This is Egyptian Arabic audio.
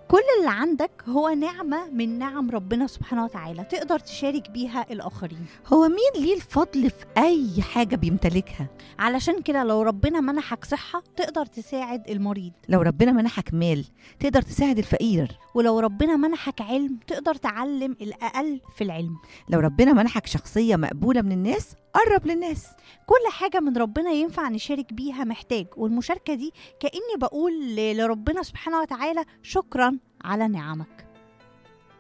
كل اللي عندك هو نعمة من نعم ربنا سبحانه وتعالى تقدر تشارك بيها الآخرين هو مين ليه الفضل في اي حاجه بيمتلكها علشان كده لو ربنا منحك صحة تقدر تساعد المريض لو ربنا منحك مال تقدر تساعد الفقير ولو ربنا منحك علم تقدر تعلم الأقل في العلم لو ربنا منحك شخصيه مقبوله من الناس قرب للناس كل حاجة من ربنا ينفع نشارك بيها محتاج والمشاركة دي كأني بقول ل- لربنا سبحانه وتعالى شكرا على نعمك